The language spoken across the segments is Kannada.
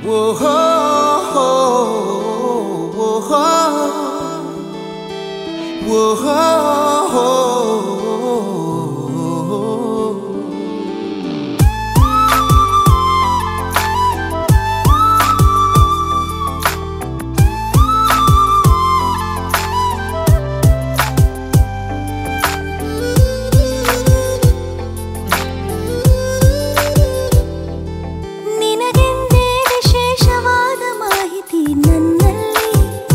ಓಹೋ ಓಹೋ ಓಹೋ ನಿನಗೆಂದೇ ವಿಶೇಷವಾದ ಮಾಹಿತಿ ನನ್ನಲ್ಲಿ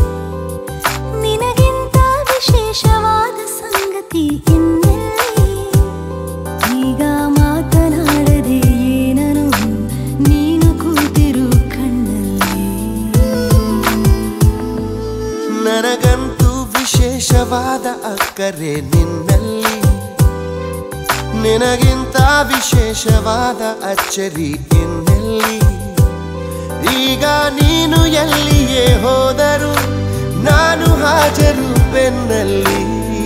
ನಿನಗಿಂತ ವಿಶೇಷವಾದ ಸಂಗತಿ ಇನ್ನೆಲ್ಲಿ ಈಗ ಮಾತನಾಡದೆ ಏನನು ನೀನು ಕೂತಿರು ಕಣ್ಣಲ್ಲಿ ನನಗಂತೂ ವಿಶೇಷವಾದ ಅಕ್ಕರೆ ನಿನ್ನಲ್ಲಿ ನಿನಗಿಂತ ವಿಶೇಷವಾದ ಅಚ್ಚರಿ ಇನ್ನೆಲ್ಲಿ ಈಗ ನೀನು ಎಲ್ಲಿಯೇ ಹೋದರು ನಾನು ಹಾಜರು ಬೆನ್ನಲ್ಲಿ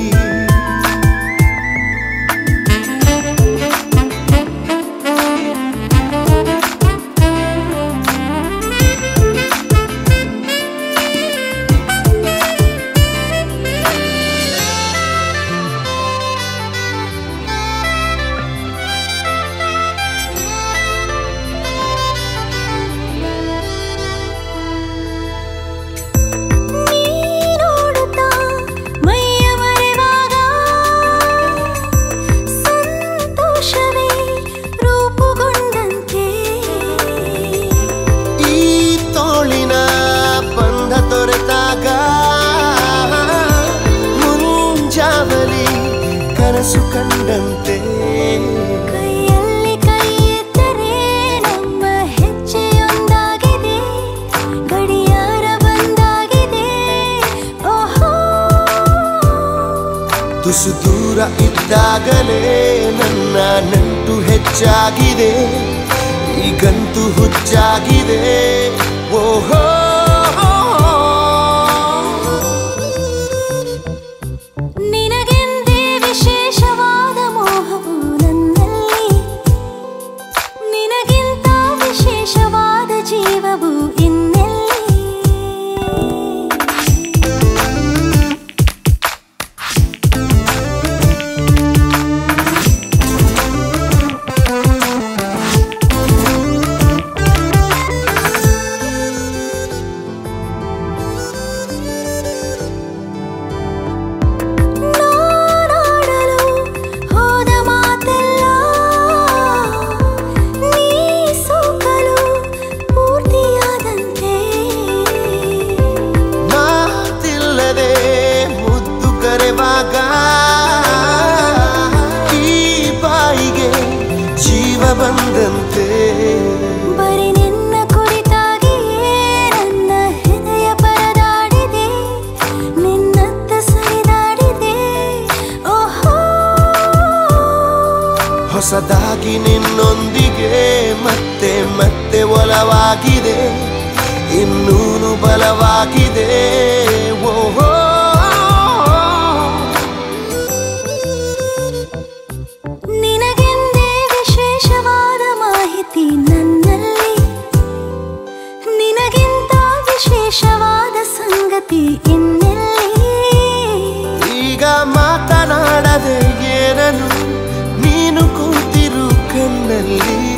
ನೋಡುತ್ತಾ ಮೈಯ ಮರೆವಾಗ ಸಂತೋಷವೇ ರೂಪುಗೊಂಡಂತೆ ಈ ತೋಳಿನ ಬಂಧ ತೊರೆತಾಗ ಮುಂಜಾವಲಿ ಕನಸು ಕಂಡಂತೆ ಕೈಯಲ್ಲಿ ಕೈ ಎತ್ತರೆ ನಮ್ಮ ಹೆಜ್ಜೆಯೊಂದಾಗಿದೆ ಗಡಿಯಾರ ಬಂದಾಗಿದೆ ಓಹೋ ತುಸು ದೂರ ಇದ್ದಾಗಲೇ ನನ್ನ ನಂಟು ಹೆಚ್ಚಾಗಿದೆ ಈಗಂತೂ ಹುಚ್ಚಾಗಿದೆ ಓಹೋ ನಿನಗೆಂದೇ ವಿಶೇಷವಾದ ಮೋಹವು ನನ್ನಲ್ಲಿ ನಿನಗಿಂತ ವಿಶೇಷವಾದ ಜೀವವು ಇನ್ನೆಲ್ಲಿ ನಾನಾಡಲು ಹೋದ ಮಾತೆಲ್ಲ ನೀ ಸೋಕಲು ಪೂರ್ತಿಯಾದಂತೆ ಮಾತಿಲ್ಲದೆ ಮುದ್ದು ಕರೆವಾಗ ಈ ಬಾಯಿಗೆ ಜೀವ ಬಂದಂತೆ ಬರೀ ನಿನ್ನ ಕುರಿತಾಗಿಯೇ ನನ್ನ ಹೃದಯ ಪರದಾಡಿದೆ ನಿನ್ನತ್ತ ಸರಿದಾಡಿದೆ ಓಹೋ ಹೊಸದಾಗಿ ನಿನ್ನೊಂದಿಗೆ ಮತ್ತೆ ಮತ್ತೆ ಒಲವಾಗಿದೆ ಇನ್ನೂನು ಬಲವಾಗಿದೆ ಓಹೋ ನಿನಗೆಂದೇ ವಿಶೇಷವಾದ ಮಾಹಿತಿ ನನ್ನಲ್ಲಿ ನಿನಗಿಂತ ವಿಶೇಷವಾದ ಸಂಗತಿ ಇನ್ನೆಲ್ಲಿ ಈಗ ಮಾತನಾಡದೆ ಏನನು ನೀನು ಕೂತಿರು ಕಣ್ಣಲ್ಲಿ